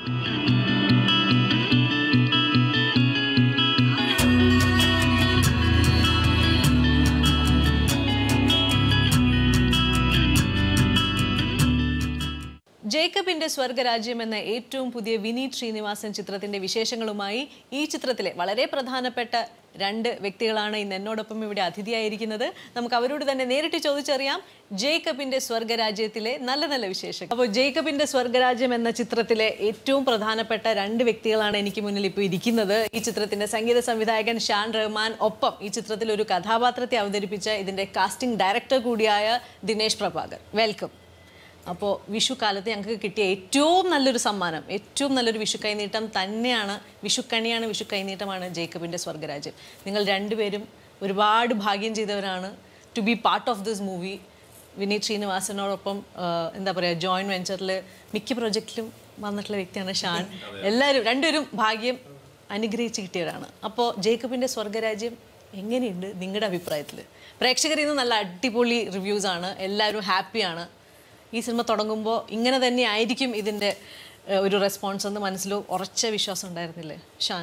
ജേക്കബിന്റെ സ്വർഗരാജ്യം എന്ന ഏറ്റവും പുതിയ വിനീത് ശ്രീനിവാസൻ ചിത്രത്തിന്റെ വിശേഷങ്ങളുമായി ഈ ചിത്രത്തിലെ വളരെ പ്രധാനപ്പെട്ട രണ്ട് വ്യക്തികളാണ് ഇന്ന് എന്നോടൊപ്പം ഇവിടെ അതിഥിയായിരിക്കുന്നത് നമുക്ക് അവരോട് തന്നെ നേരിട്ട് ചോദിച്ചറിയാം ജേക്കബിന്റെ സ്വർഗരാജ്യത്തിലെ നല്ല നല്ല വിശേഷം അപ്പോൾ ജേക്കബിന്റെ സ്വർഗരാജ്യം എന്ന ചിത്രത്തിലെ ഏറ്റവും പ്രധാനപ്പെട്ട രണ്ട് വ്യക്തികളാണ് എനിക്ക് മുന്നിൽ ഇപ്പോൾ ഇരിക്കുന്നത് ഈ ചിത്രത്തിന്റെ സംഗീത സംവിധായകൻ ഷാൻ റഹ്മാൻ ഒപ്പം ഈ ചിത്രത്തിൽ ഒരു കഥാപാത്രത്തെ അവതരിപ്പിച്ച ഇതിന്റെ കാസ്റ്റിംഗ് ഡയറക്ടർ കൂടിയായ ദിനേശ് പ്രഭാകർ വെൽക്കം അപ്പോൾ വിഷു കാലത്ത് ഞങ്ങൾക്ക് കിട്ടിയ ഏറ്റവും നല്ലൊരു സമ്മാനം ഏറ്റവും നല്ലൊരു വിഷു കൈനീട്ടം തന്നെയാണ് വിഷുക്കണിയാണ് വിഷു കൈനീട്ടമാണ് ജേക്കബിൻ്റെ സ്വർഗരാജ്യം നിങ്ങൾ രണ്ടുപേരും ഒരുപാട് ഭാഗ്യം ചെയ്തവരാണ് to be part of this movie Vineeth ശ്രീനിവാസനോടൊപ്പം ആ, എന്താ പറയുക ജോയിൻറ്റ് വെഞ്ചറിൽ മിക്ക പ്രൊജക്റ്റിലും വന്നിട്ടുള്ള വ്യക്തിയാണ് ഷാൻ എല്ലാവരും രണ്ടുപേരും ഭാഗ്യം അനുഗ്രഹിച്ച് കിട്ടിയവരാണ് അപ്പോൾ ജേക്കബിൻ്റെ സ്വർഗരാജ്യം എങ്ങനെയുണ്ട് നിങ്ങളുടെ അഭിപ്രായത്തിൽ പ്രേക്ഷകരിൽ നിന്ന് നല്ല അടിപൊളി റിവ്യൂസ് ആണ് എല്ലാവരും ഹാപ്പിയാണ് ഈ സിനിമ തുടങ്ങുമ്പോൾ ഇങ്ങനെ തന്നെ ആയിരിക്കും ഇതിൻ്റെ ഏഹ്, ഒരു റെസ്പോൺസ് എന്ന് മനസ്സിൽ ഉറച്ച വിശ്വാസം ഉണ്ടായിരുന്നില്ലേ ഷാൻ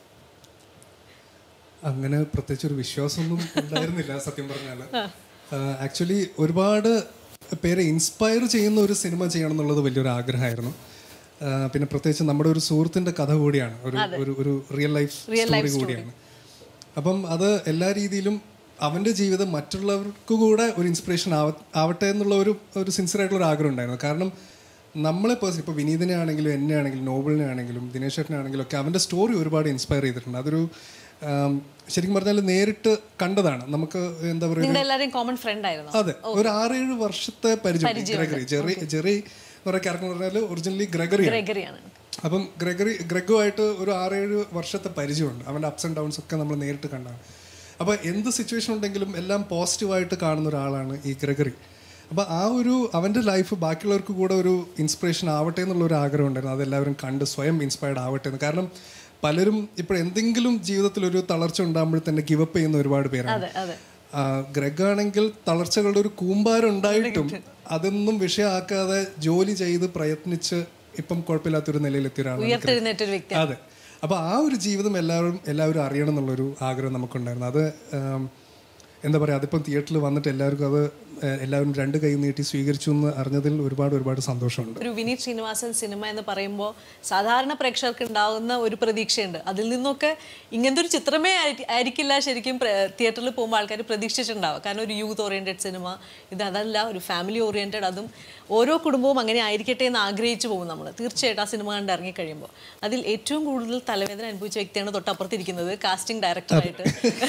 അങ്ങനെ പ്രത്യേകിച്ച് ഒരു വിശ്വാസമൊന്നും ഉണ്ടായിരുന്നില്ല സത്യം പറഞ്ഞാൽ ആക്ച്വലി ഒരുപാട് പേരെ ഇൻസ്പയർ ചെയ്യുന്ന ഒരു സിനിമ ചെയ്യണം എന്നുള്ളത് വലിയൊരു ആഗ്രഹമായിരുന്നു ആ, പിന്നെ പ്രത്യേകിച്ച് നമ്മുടെ ഒരു സുഹൃത്തിന്റെ കഥ കൂടിയാണ് ഒരു ഒരു ഒരു റിയൽ ലൈഫ് സ്റ്റോറി കൂടിയാണ് അപ്പം അത് എല്ലാ രീതിയിലും അവന്റെ ജീവിതം മറ്റുള്ളവർക്ക് കൂടെ ഒരു ഇൻസ്പിറേഷൻ ആവ ആവട്ടെ എന്നുള്ള ഒരു ഒരു സിൻസിയർ ആയിട്ടുള്ള ഒരു ആഗ്രഹം ഉണ്ടായിരുന്നു കാരണം നമ്മളെ പേഴ്സൺ ഇപ്പോൾ വിനീതിനെ ആണെങ്കിലും എന്നെ ആണെങ്കിലും നോബിളിനെ ആണെങ്കിലും ദിനേശ് ചേട്ടനെ ആണെങ്കിലും ഒക്കെ അവൻ്റെ സ്റ്റോറി ഒരുപാട് ഇൻസ്പയർ ചെയ്തിട്ടുണ്ട് അതൊരു ആം, ശരിക്കും പറഞ്ഞാൽ നേരിട്ട് കണ്ടതാണ് നമുക്ക് എന്താ പറയുക നിങ്ങളുടെ എല്ലാവരെയും കോമൺ ഫ്രണ്ട് ആയിരുന്നു അതെ ഒരു ആറേഴ് വർഷത്തെ പരിചയം ഗ്രെഗറി ജെറി ജെറി എന്ന് പറയുന്ന ക്യാരക്ടർ പറഞ്ഞാൽ ഒറിജിനലി ഗ്രെഗറി ഗ്രെഗറിയാണ് അപ്പം ഗ്രെഗറി ഗ്രെഗുമായിട്ട് ഒരു ആറേഴ് വർഷത്തെ പരിചയമുണ്ട് അവൻ്റെ അപ്സ് ആൻഡ് ഡൗൺസ് ഒക്കെ നമ്മൾ നേരിട്ട് കണ്ടാണ് അപ്പോൾ എന്ത് സിറ്റുവേഷൻ ഉണ്ടെങ്കിലും എല്ലാം പോസിറ്റീവായിട്ട് കാണുന്ന ഒരാളാണ് ഈ ഗ്രെഗറി അപ്പോൾ ആ ഒരു അവൻ്റെ ലൈഫ് ബാക്കിയുള്ളവർക്ക് കൂടെ ഒരു ഇൻസ്പിറേഷൻ ആവട്ടെ എന്നുള്ള ഒരു ആഗ്രഹം ഉണ്ടായിരുന്നു അതെല്ലാവരും കണ്ട് സ്വയം ഇൻസ്പയർഡ് ആവട്ടെ എന്ന് കാരണം പലരും ഇപ്പോൾ എന്തെങ്കിലും ജീവിതത്തിൽ ഒരു തളർച്ച ഉണ്ടാകുമ്പോൾ തന്നെ ഗിവപ്പ് ചെയ്യുന്ന ഒരുപാട് പേരാണ് അതെ അതെ ആ, ഗ്രഗ് ആണെങ്കിൽ തളർച്ചകളുടെ ഒരു കൂമ്പാരം ഉണ്ടായിട്ടും അതൊന്നും വിഷയമാക്കാതെ ജോലി ചെയ്ത് പ്രയത്നിച്ച് ഇപ്പം കുഴപ്പമില്ലാത്തൊരു നിലയിലെത്തിയ ഒരാളാണ് ഗ്രഗ്. ഉയർത്തെഴുന്നേറ്റൊരു വ്യക്തി അതെ അപ്പോൾ ആ ഒരു ജീവിതം എല്ലാവരും എല്ലാവരും അറിയണം എന്നുള്ളൊരു ആഗ്രഹം നമുക്കുണ്ടായിരുന്നു അത് ആം, എന്താ പറയുക അതിപ്പം തിയേറ്ററിൽ വന്നിട്ട് എല്ലാവർക്കും അത് ഏഹ്, എല്ലാവരും രണ്ട് കൈ നീട്ടി സ്വീകരിച്ചു എന്ന് അറിഞ്ഞതിൽ ഒരുപാട് ഒരുപാട് സന്തോഷമുണ്ട് ഒരു വിനീത് ശ്രീനിവാസൻ സിനിമ എന്ന് പറയുമ്പോൾ സാധാരണ പ്രേക്ഷകർക്ക് ഉണ്ടാകുന്ന ഒരു പ്രതീക്ഷയുണ്ട് അതിൽ നിന്നൊക്കെ ഇങ്ങനത്തെ ഒരു ചിത്രമേ ആയി- ആയിരിക്കില്ല ശരിക്കും തിയേറ്ററിൽ പോകുമ്പോൾ ആൾക്കാർ പ്രതീക്ഷിച്ചിട്ടുണ്ടാവുക കാരണം ഒരു യൂത്ത് ഓറിയൻറ്റഡ് സിനിമ ഇത് അതല്ല ഒരു ഫാമിലി ഓറിയൻറ്റഡ് അതും ഓരോ കുടുംബവും അങ്ങനെ ആയിരിക്കട്ടെ എന്ന് ആഗ്രഹിച്ചു പോകും നമ്മൾ തീർച്ചയായിട്ടും ആ സിനിമ കണ്ട് ഇറങ്ങിക്കഴിയുമ്പോൾ അതിൽ ഏറ്റവും കൂടുതൽ തലവേദന അനുഭവിച്ച വ്യക്തിയാണ് തൊട്ടപ്പുറത്തിരിക്കുന്നത് കാസ്റ്റിംഗ് ഡയറക്ടറായിട്ട്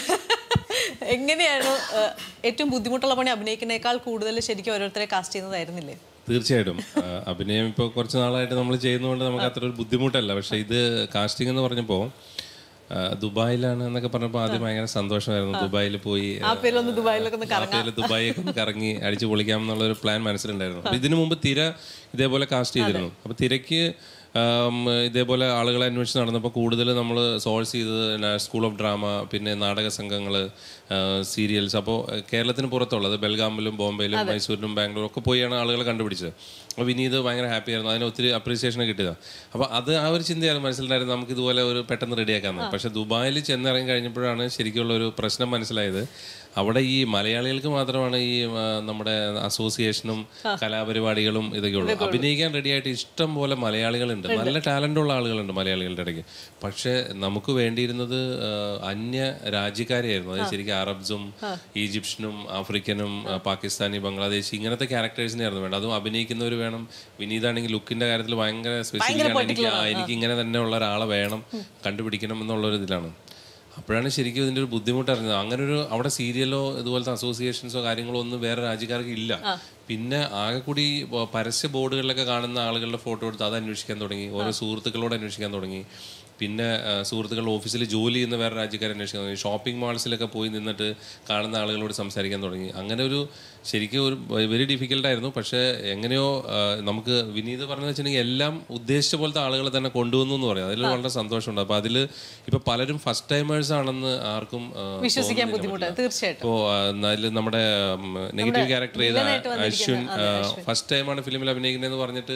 എങ്ങനെയാണ് ഏഹ്, ഏറ്റവും ബുദ്ധിമുട്ടുള്ള പണി അഭിനയിക്കുന്നേക്കാൾ കൂടുതൽ ശരിക്കും ഓരോരുത്തരെ കാസ്റ്റ് ചെയ്യുന്നതായിരുന്നില്ലേ തീർച്ചയായിട്ടും ആ, അഭിനയം ഇപ്പോൾ കുറച്ച് നാളായിട്ട് നമ്മൾ ചെയ്യുന്നതുകൊണ്ട് നമുക്ക് അത്ര ഒരു ബുദ്ധിമുട്ടല്ല പക്ഷേ ഇത് കാസ്റ്റിംഗ് എന്ന് പറഞ്ഞപ്പോൾ ആ, ദുബായിലാണ് എന്നൊക്കെ പറഞ്ഞപ്പോൾ ആദ്യം ഭയങ്കര സന്തോഷമായിരുന്നു ദുബായിൽ പോയി ആ പേരൊന്ന് ദുബായിലൊക്കെ ഒന്ന് ആ പേരിൽ ദുബായിയൊക്കെ ഒന്ന് കറങ്ങി അടിച്ചു പൊളിക്കാം എന്നുള്ള ഒരു പ്ലാൻ മനസ്സിലുണ്ടായിരുന്നു അപ്പോൾ ഇതിനു മുമ്പ് തിര ഇതേപോലെ കാസ്റ്റ് ചെയ്തിരുന്നു അപ്പോൾ തിരക്ക് ആം, ഇതേപോലെ ആളുകളെ അന്വേഷിച്ച് നടന്നപ്പോൾ കൂടുതൽ നമ്മൾ സോഴ്സ് ചെയ്തത് സ്കൂൾ ഓഫ് ഡ്രാമ പിന്നെ നാടക സംഘങ്ങൾ സീരിയൽസ് അപ്പോൾ കേരളത്തിന് പുറത്തുള്ളത് ബെൽഗാമിലും ബോംബെയിലും മൈസൂരിലും ബാംഗ്ലൂരും ഒക്കെ പോയാണ് ആളുകളെ കണ്ടുപിടിച്ചത് അപ്പോൾ വിനീത് ഭയങ്കര ഹാപ്പി ആയിരുന്നു അതിന് ഒത്തിരി അപ്രീസിയേഷൻ കിട്ടിയതാണ് അപ്പോൾ അത് ആ ഒരു ചിന്തയായിരുന്നു മനസ്സിലുണ്ടായിരുന്നു നമുക്ക് ഇതുപോലെ ഒരു പെട്ടെന്ന് റെഡിയാക്കാമെന്ന് പക്ഷേ ദുബായിൽ ചെന്നിറങ്ങി കഴിഞ്ഞപ്പോഴാണ് ശരിക്കുള്ള ഒരു പ്രശ്നം മനസ്സിലായത് അവിടെ ഈ മലയാളികൾക്ക് മാത്രമാണ് ഈ ആ, നമ്മുടെ അസോസിയേഷനും കലാപരിപാടികളും ഇതൊക്കെ ഉള്ളൂ അഭിനയിക്കാൻ റെഡിയായിട്ട് ഇഷ്ടം പോലെ മലയാളികളുണ്ട് നല്ല ടാലൻ്റ് ഉള്ള ആളുകളുണ്ട് മലയാളികളുടെ ഇടയ്ക്ക് പക്ഷേ നമുക്ക് വേണ്ടിയിരുന്നത് ആ, അന്യ രാജ്യക്കാരെയായിരുന്നു അതായത് ശരിക്കും അറബ്സും ഈജിപ്ഷ്യനും ആഫ്രിക്കനും ആ, പാകിസ്ഥാനി ബംഗ്ലാദേശി ഇങ്ങനത്തെ ക്യാരക്ടേഴ്സിനെ ആയിരുന്നു വേണ്ടത് അതും അഭിനയിക്കുന്നവർ വേണം വിനീതാണെങ്കിൽ ലുക്കിന്റെ കാര്യത്തിൽ ഭയങ്കര സ്പെസിഫിക് ആണ് എനിക്ക് ആ, എനിക്ക് ഇങ്ങനെ തന്നെ ഉള്ള ഒരാളെ വേണം കണ്ടുപിടിക്കണം എന്നുള്ള ഒരു ഇതിലാണ് അപ്പോഴാണ് ശരിക്കും ഇതിന്റെ ഒരു ബുദ്ധിമുട്ട് അറിഞ്ഞത് അങ്ങനെ ഒരു അവിടെ സീരിയലോ ഇതുപോലത്തെ അസോസിയേഷൻസോ കാര്യങ്ങളോ ഒന്നും വേറെ രാജ്യക്കാർക്ക് ഇല്ല പിന്നെ ആകെ കൂടി ബ- പരസ്യ ബോർഡുകളിലൊക്കെ കാണുന്ന ആളുകളുടെ ഫോട്ടോ എടുത്ത് അത് അന്വേഷിക്കാൻ തുടങ്ങി ഓരോ സുഹൃത്തുക്കളോട് അന്വേഷിക്കാൻ തുടങ്ങി പിന്നെ ആ, സുഹൃത്തുക്കളുടെ ഓഫീസിൽ ജോലി ചെയ്യുന്ന വേറെ രാജ്യക്കാരെ അന്വേഷിക്കാൻ തുടങ്ങി ഷോപ്പിംഗ് മാൾസിലൊക്കെ പോയി നിന്നിട്ട് കാണുന്ന ആളുകളോട് സംസാരിക്കാൻ തുടങ്ങി അങ്ങനെ ഒരു ശരിക്കും ഒരു വെരി ഡിഫിക്കൽട്ട് ആയിരുന്നു പക്ഷേ എങ്ങനെയോ ആ, നമുക്ക് വിനീത് പറഞ്ഞു വെച്ചിട്ടുണ്ടെങ്കിൽ എല്ലാം ഉദ്ദേശിച്ച പോലത്തെ ആളുകളെ തന്നെ കൊണ്ടുവന്നു എന്ന് പറയാം അതിൽ വളരെ സന്തോഷമുണ്ട് അപ്പോൾ അതിൽ ഇപ്പൊ പലരും ഫസ്റ്റ് ടൈമേഴ്സ് ആണെന്ന് ആർക്കും ആ, വിശ്വസിക്കാൻ തോന്നുന്നില്ല ബുദ്ധിമുട്ടാണ് പറ്റില്ല. തീർച്ചയായിട്ടും ഇപ്പോ അതിൽ നമ്മുടെ നെഗറ്റീവ് ക്യാരക്ടർ ചെയ്ത അശ്വിൻ ഫസ്റ്റ് ടൈമാണ് ഫിലിമിൽ അഭിനയിക്കുന്നതെന്ന് പറഞ്ഞിട്ട്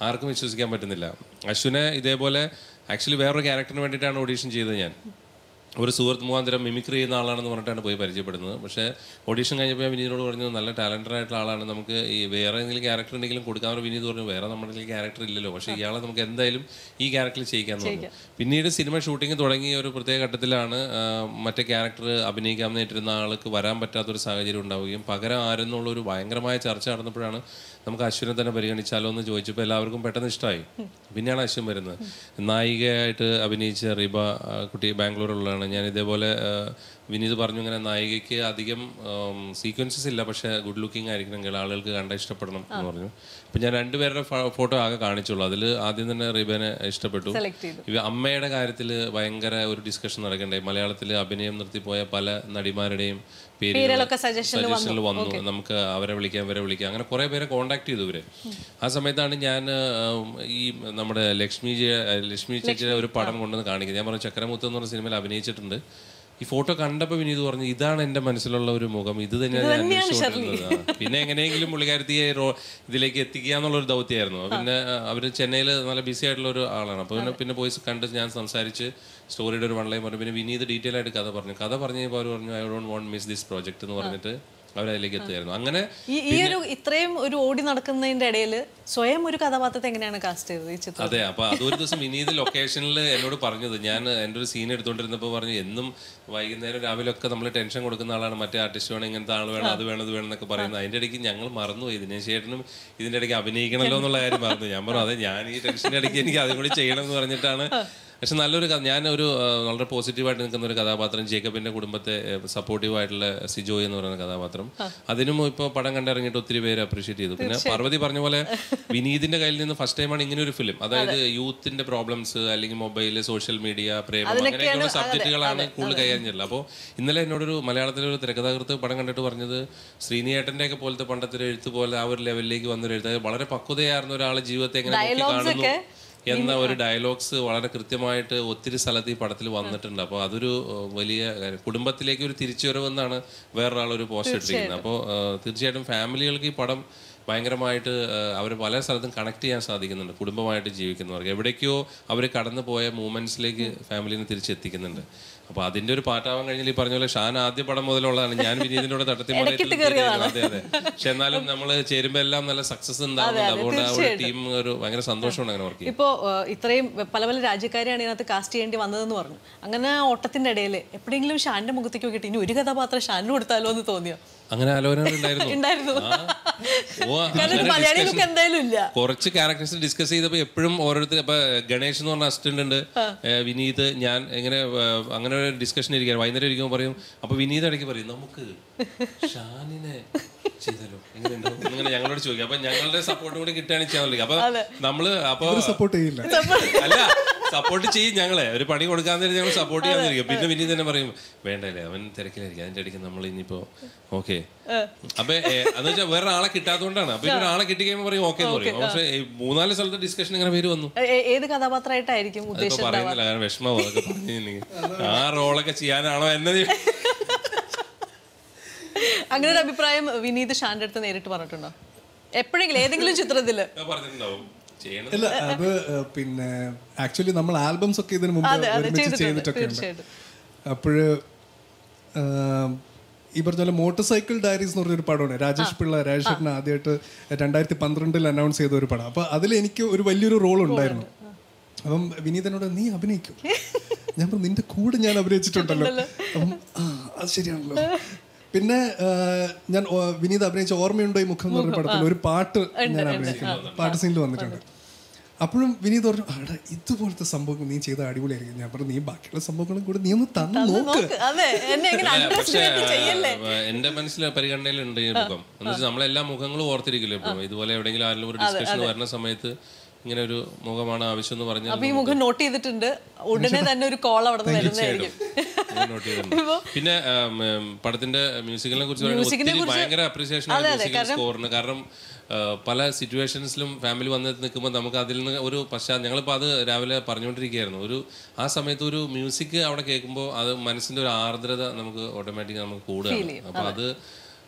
ആർക്കും വിശ്വസിക്കാൻ പറ്റുന്നില്ല അശ്വിനെ ഇതേപോലെ ആക്ച്വലി വേറൊരു ക്യാരക്ടറിന് വേണ്ടിയിട്ടാണ് ഓഡീഷൻ ചെയ്തത് ഞാൻ ഒരു സുഹൃത്ത് മുഖാന്തരം മിമിക്രി ചെയ്യുന്ന ആളാണെന്ന് പറഞ്ഞിട്ടാണ് പോയി പരിചയപ്പെടുന്നത് പക്ഷേ ഓഡീഷൻ കഴിഞ്ഞപ്പോൾ ഞാൻ വിനീതിനോട് പറഞ്ഞു നല്ല ടാലൻറ്റഡ് ആയിട്ടുള്ള ആളാണ് നമുക്ക് ഈ വേറെ എന്തെങ്കിലും ക്യാരക്ടർ ഉണ്ടെങ്കിലും കൊടുക്കാൻ വിനീത് പറഞ്ഞു വേറെ നമ്മുടെ കയ്യിൽ ക്യാരക്ടർ ഇല്ലല്ലോ പക്ഷേ ഇയാളെ നമുക്ക് എന്തായാലും ഈ ക്യാരക്ടറിൽ ചെയ്യിക്കാന്ന് പറഞ്ഞു പിന്നീട് സിനിമ ഷൂട്ടിംഗ് തുടങ്ങിയ ഒരു പ്രത്യേക ഘട്ടത്തിലാണ് ആ, മറ്റേ ക്യാരക്ടർ അഭിനയിക്കാൻ നേരിട്ടിരുന്ന ആൾക്ക് വരാൻ പറ്റാത്തൊരു സാഹചര്യം ഉണ്ടാവുകയും പകരം ആരെന്നുള്ള ഒരു ഭയങ്കരമായ ചർച്ച നടന്നപ്പോഴാണ് നമുക്ക് അശ്വിനെ തന്നെ പരിഗണിച്ചാലോ എന്ന് ചോദിച്ചപ്പോൾ എല്ലാവർക്കും പെട്ടെന്ന് ഇഷ്ടമായി പിന്നെയാണ് അശ്വിൻ വരുന്നത് നായികയായിട്ട് അഭിനയിച്ച റിബ ആ, കുട്ടി ബാംഗ്ലൂരിലുള്ളതാണ് ഞാൻ ഇതേപോലെ ആ, വിനീത് പറഞ്ഞു ഇങ്ങനെ നായികയ്ക്ക് അധികം സീക്വൻസസ് ഇല്ല പക്ഷേ ഗുഡ് ലുക്കിംഗ് ആയിരിക്കണമെങ്കിൽ ആളുകൾക്ക് കണ്ട ഇഷ്ടപ്പെടണം എന്ന് പറഞ്ഞു അപ്പം ഞാൻ രണ്ടുപേരുടെ ഫോട്ടോ ആകെ കാണിച്ചുള്ളൂ അതിൽ ആദ്യം തന്നെ റിബനെ ഇഷ്ടപ്പെട്ടു സെലക്ട് ചെയ്തു ഇവ അമ്മയുടെ കാര്യത്തിൽ ഭയങ്കര ഒരു ഡിസ്കഷൻ നടക്കണ്ടായി മലയാളത്തിൽ അഭിനയം നിർത്തിപ്പോയ പല നടിമാരുടെയും പേരുകളൊക്കെ suggestion ല് സജഷനിൽ വന്നു നമുക്ക് അവരെ വിളിക്കാം ഇവരെ വിളിക്കാം അങ്ങനെ കുറെ പേരെ കോണ്ടാക്ട് ചെയ്തു ഇവര് ആ സമയത്താണ് ഞാൻ ഉം, ഈ നമ്മുടെ ലക്ഷ്മി ജയ- ലക്ഷ്മി ചേച്ചിയുടെ ഒരു പടം കൊണ്ടുവന്ന് കാണിക്കുന്നത് ഞാൻ പറഞ്ഞു ചക്രമുത്ത് എന്ന് പറഞ്ഞ സിനിമയിൽ അഭിനയിച്ചിട്ടുണ്ട് ഈ ഫോട്ടോ കണ്ടപ്പോൾ വിനീത് പറഞ്ഞു ഇതാണ് എൻ്റെ മനസ്സിലുള്ള ഒരു മുഖം ഇത് തന്നെയാണ് ഞാൻ അന്വേഷിച്ചുകൊണ്ടിരുന്നത് ആ. പിന്നെ എങ്ങനെയെങ്കിലും പുള്ളിക്കാരത്തിയെ റോ- ഇതിലേക്ക് എത്തിക്കുക എന്നുള്ളൊരു ദൗത്യമായിരുന്നു പിന്നെ അവർ ചെന്നൈയിൽ നല്ല ബിസി ആയിട്ടുള്ള ഒരു ആളാണ് അപ്പോൾ പിന്നെ പിന്നെ പോയി കണ്ട് ഞാൻ സംസാരിച്ച് സ്റ്റോറിയുടെ ഒരു വൺലൈൻ പറഞ്ഞു പിന്നെ വിനീത് ഡീറ്റെയിൽ ആയിട്ട് കഥ പറഞ്ഞു കഥ പറഞ്ഞു കഴിഞ്ഞപ്പോൾ അവർ പറഞ്ഞു I don't want miss this project എന്ന് പറഞ്ഞിട്ട് അവരതിലേക്ക് എത്തുമായിരുന്നു അങ്ങനെ ഈ ഈ ഒരു ഇത്രയും ഒരു ഓടി നടക്കുന്നതിന്റെ ഇടയിൽ സ്വയം ഒരു കഥാപാത്രത്തെ എങ്ങനെയാണ് കാസ്റ്റ് ചെയ്തത് ഈ ചിത്രം അതെ അപ്പൊ അതൊരു ദിവസം വിനീത് ലൊക്കേഷനിൽ എന്നോട് പറഞ്ഞത് ഞാൻ എൻ്റെ ഒരു സീൻ എടുത്തോണ്ടിരുന്നപ്പോൾ പറഞ്ഞു എന്നും വൈകുന്നേരം രാവിലെ ഒക്കെ നമ്മൾ ടെൻഷൻ കൊടുക്കുന്ന ആളാണ് മറ്റേ ആർട്ടിസ്റ്റ് വേണം ഇങ്ങനത്തെ ആൾ വേണം അത് വേണം ഇത് വേണം എന്നൊക്കെ പറയുന്നത് അതിന്റെ ഇടയ്ക്ക് ഞങ്ങൾ മറന്നുപോയി ദിനേശ് ചേട്ടനും ഇതിന്റെ ഇടയ്ക്ക് അഭിനയിക്കണമല്ലോ എന്നുള്ള കാര്യം മറന്നു ഞാൻ പറഞ്ഞു അതെ ഞാൻ ഈ ടെൻഷന്റെ ഇടയ്ക്ക് എനിക്ക് അതും കൂടി ചെയ്യണം എന്ന് പറഞ്ഞിട്ടാണ് പക്ഷെ നല്ലൊരു കഥ ഞാൻ ഒരു ആ, വളരെ പോസിറ്റീവായിട്ട് നിൽക്കുന്ന ഒരു കഥാപാത്രം ജേക്കബിന്റെ കുടുംബത്തെ സപ്പോർട്ടീവ് ആയിട്ടുള്ള സിജോയ് എന്ന് പറയുന്ന കഥാപാത്രം അതിനും ഇപ്പോൾ പടം കണ്ടിറങ്ങിയിട്ട് ഒത്തിരി പേര് അപ്രീഷിയേറ്റ് ചെയ്തു പിന്നെ പാർവതി പറഞ്ഞ പോലെ വിനീതിന്റെ കയ്യിൽ നിന്ന് ഫസ്റ്റ് ടൈമാണ് ഇങ്ങനെ ഒരു ഫിലിം അതായത് യൂത്തിന്റെ പ്രോബ്ലംസ് അല്ലെങ്കിൽ മൊബൈൽ സോഷ്യൽ മീഡിയ പ്രേമം അങ്ങനെയൊക്കെയുള്ള സബ്ജക്റ്റുകളാണ് കൂടുതൽ കൈകാര്യം ചെയ്യുന്നത് അപ്പോൾ ഇന്നലെ എന്നോടൊരു മലയാളത്തിലെ ഒരു തിരക്കഥാകൃത്ത് പടം കണ്ടിട്ട് പറഞ്ഞത് ശ്രീനിയേട്ടന്റെ ഒക്കെ പോലത്തെ പണ്ടത്തെ ഒരു എഴുത്ത് പോലെ ആ ഒരു ലെവലിലേക്ക് വന്നൊരു എഴുത്ത് അതായത് വളരെ പക്വതയാർന്ന ഒരാളെ ജീവിതത്തെ എങ്ങനെ നോക്കി കാണുന്നു എന്ന ഒരു ഡയലോഗ്സ് വളരെ കൃത്യമായിട്ട് ഒത്തിരി സ്ഥലത്ത് ഈ പടത്തിൽ വന്നിട്ടുണ്ട് അപ്പോൾ അതൊരു ഏഹ്, വലിയ കാര്യം. കുടുംബത്തിലേക്ക് ഒരു തിരിച്ചുവരവെന്നാണ് വേറൊരാൾ ഒരു പോസ്റ്റ് ഇട്ടിരിക്കുന്നത് അപ്പോൾ ഏഹ്, തീർച്ചയായിട്ടും ഫാമിലികൾക്ക് ഈ പടം ഭയങ്കരമായിട്ട് അവർ പല സ്ഥലത്തും കണക്ട് ചെയ്യാൻ സാധിക്കുന്നുണ്ട് കുടുംബമായിട്ട് ജീവിക്കുന്നവർക്ക് എവിടേക്കോ അവർ കടന്നു പോയ മൂമെന്റ്സിലേക്ക് ഫാമിലിനെ തിരിച്ചെത്തിക്കുന്നുണ്ട് അപ്പോൾ അതിന്റെ ഒരു പാട്ടാവാൻ കഴിഞ്ഞാൽ ഈ പറഞ്ഞ പോലെ ഷാൻ ആദ്യ പടം മുതലുള്ളതാണ് ഞാൻ വിനീതിനോട് തട്ടത്തിമറയത്തിൽ അതെ അതെ പക്ഷെ എന്നാലും നമ്മൾ ചേരുമ്പോൾ എല്ലാം നല്ല സക്സസ് ഉണ്ടാവുന്നുണ്ട് അതുകൊണ്ട് ആ ഒരു ടീം ഒരു ഭയങ്കര സന്തോഷമാണ് അങ്ങനെ വർക്ക് ഇപ്പോ ഏഹ്, ഇത്രയും പല പല രാജ്യക്കാരെയാണ് ഇതിനകത്ത് കാസ്റ്റ് ചെയ്യേണ്ടി വന്നതെന്ന് പറഞ്ഞു അങ്ങനെ ആ ഓട്ടത്തിന്റെ ഇടയിൽ എപ്പോഴെങ്കിലും ഷാന്റെ മുഖത്തേക്ക് നോക്കിയിട്ട് ഇനി ഒരു കഥാപാത്രം ഷാനിന് കൊടുത്താലോ എന്ന് തോന്നിയോ അങ്ങനെ ആലോചനകൾ ഉണ്ടായിരുന്നു ഉണ്ടായിരുന്നു ആ. ഓ, കാരണം അങ്ങനെ മലയാളികൾക്ക് discussion- എന്തായാലും ഇല്ല കുറച്ച് ക്യാരക്ടേഴ്സ് ഡിസ്കസ് ചെയ്തപ്പോൾ എപ്പോഴും ഓരോരുത്തർ ഇപ്പൊ ഗണേഷ് എന്ന് പറഞ്ഞ അസിസ്റ്റന്റ് ഉണ്ട് ഏ, വിനീത് ഞാൻ ഇങ്ങനെ ഏ, അങ്ങനെ ഒരു ഡിസ്കഷൻ ഇരിക്കാൻ വൈകുന്നേരം ഇരിക്കുമ്പോൾ പറയും അപ്പൊ വിനീത് ഇടയ്ക്ക് പറയും നമുക്ക് ഷാനിനെ ചെയ്തല്ലോ എങ്ങനെയുണ്ടോ ഇങ്ങനെ ഞങ്ങളോട് ചോദിക്കും അപ്പൊ ഞങ്ങളുടെ സപ്പോർട്ട് കൂടി കിട്ടുകയാണെങ്കിൽ ചെയ്യാൻ വിളിക്കും അപ്പൊ നമ്മള് അപ്പൊ സപ്പോർട്ട് ചെയ്യില്ല അല്ല സപ്പോർട്ട് ചെയ്യും ഞങ്ങളെ ഒരു പണി കൊടുക്കാൻ നേരം ഞങ്ങൾ സപ്പോർട്ട് ചെയ്യാന്നിരിക്കും പിന്നെ വിനീത് തന്നെ പറയും വേണ്ടല്ലേ അവൻ തിരക്കിലായിരിക്കും അതിന്റെ ഇടയ്ക്ക് നമ്മൾ ഇനിയിപ്പോ ഓക്കെ അപ്പൊ ഏ, എന്ന് വെച്ചാൽ വേറെ ആളെ കിട്ടാത്തതുകൊണ്ടാണ് അപ്പൊ ഒരാളെ കിട്ടി കഴിയുമ്പോൾ പറയും ഓക്കെ എന്ന് പറയും പക്ഷെ ഈ മൂന്നാല് സ്ഥലത്തെ ഡിസ്കഷൻ ഇങ്ങനെ പേര് വന്നു ഏ- ഏ- ഏത് കഥാപാത്രമായിട്ടായിരിക്കും അതിപ്പോ ഉദ്ദേശിച്ചത് പറയുന്നില്ല കാരണം വിഷമം അതൊക്കെ പറഞ്ഞിട്ടുണ്ടെങ്കിൽ ആ റോളൊക്കെ ചെയ്യാനാണോ എന്നത് അങ്ങനെ ഒരു അഭിപ്രായം വിനീത് ഷാന്റെ അടുത്ത് നേരിട്ട് പറഞ്ഞിട്ടുണ്ടോ എപ്പോഴെങ്കിലും ഏതെങ്കിലും ചിത്രത്തില് പറഞ്ഞിട്ടുണ്ടാവും ചെയ്യണം ഇല്ല അത് ഏഹ്, പിന്നെ ആക്ച്വലി നമ്മൾ ആൽബംസ് ഒക്കെ ഇതിനു മുമ്പ് അതെ, അതെ, ഒരുമിച്ച് ചെയ്തിട്ടുണ്ട്, ചെയ്തിട്ടൊക്കെ ഉണ്ട് തീർച്ചയായിട്ടും. അപ്പോഴ് ഈ പറഞ്ഞ പോലെ മോട്ടോർ സൈക്കിൾ ഡയറീസ് എന്ന് പറഞ്ഞൊരു പടമാണ് രാജേഷ് പിള്ള രാജേഷ് ആദ്യമായിട്ട് രണ്ടായിരത്തി പന്ത്രണ്ടിൽ അനൗൺസ് ചെയ്ത ഒരു പടം അപ്പൊ അതിൽ എനിക്ക് ഒരു വലിയൊരു റോൾ ഉണ്ടായിരുന്നു അപ്പം വിനീതനോട് നീ അഭിനയിക്കും ഞാൻ പറഞ്ഞു നിന്റെ കൂടെ ഞാൻ അഭിനയിച്ചിട്ടുണ്ടല്ലോ അപ്പം ആ അത് ശരിയാണല്ലോ പിന്നെ ആ, ഞാൻ ഓ, വിനീത് അഭിനയിച്ച ഓർമ്മയുണ്ടോ ഈ മുഖം എന്ന് പറഞ്ഞ പടത്തിൽ ഒരു പാട്ട് ഞാൻ അഭിനയിക്കുന്നു പാട്ട് സീനിൽ വന്നിട്ടുണ്ട് അപ്പോഴും വിനീത് പറഞ്ഞു ആടാ ഇതുപോലത്തെ സംഭവങ്ങൾ നീ ചെയ്ത അടിപൊളിയായിരിക്കും ഞാൻ പറഞ്ഞു നീ ബാക്കിയുള്ള സംഭവങ്ങളും കൂടെ നീ ഒന്ന് തന്നു നോക്ക് നോക്ക് അതെ എന്നെ എങ്ങനെ പക്ഷേ അണ്ടർസ്റ്റിമേറ്റ് ചെയ്യല്ലേ എന്റെ മനസ്സിൽ പരിഗണനയിലുണ്ട് ഈ മുഖം എന്ന് വെച്ചാൽ നമ്മളെല്ലാ മുഖങ്ങളും ഓർത്തിരിക്കില്ല ഇപ്പം ഇതുപോലെ എവിടെയെങ്കിലും ആരെങ്കിലും ഒരു ഡിസ്കഷൻ വരുന്ന സമയത്ത് ഇങ്ങനെ ഒരു മുഖമാണ് ആവശ്യം എന്ന് പറഞ്ഞാൽ അപ്പൊ ഈ മുഖം നോട്ട് ചെയ്തിട്ടുണ്ട് ഉടനെ തന്നെ ഒരു കോൾ അവിടെ നിന്ന് വരുന്നതായിരിക്കും ഞാൻ നോട്ട് ചെയ്തിട്ടുണ്ട്. പിന്നെ ഉം, ഉം, പടത്തിന്റെ മ്യൂസിക്കിനെ കുറിച്ച് പറയുന്നത് മ്യൂസിക്കിനെ ഒത്തിരി കുറിച്ച് ഭയങ്കര അപ്രീസിയേഷൻ മ്യൂസിക്കൽ സ്കോറിന് കാരണം ആ, പല സിറ്റുവേഷൻസിലും ഫാമിലി വന്ന് നിൽക്കുമ്പോൾ നമുക്ക് അതിൽ നിന്ന് ഒരു പശ്ചാത്തലം ഞങ്ങളിപ്പോൾ അത് രാവിലെ പറഞ്ഞുകൊണ്ടിരിക്കുകയായിരുന്നു ഒരു ആ സമയത്ത് ഒരു മ്യൂസിക് അവിടെ കേൾക്കുമ്പോൾ അത് മനസ്സിന്റെ ഒരു ആർദ്രത നമുക്ക് ഓട്ടോമാറ്റിക് നമുക്ക് കൂടുകയാണ് അപ്പോൾ അത്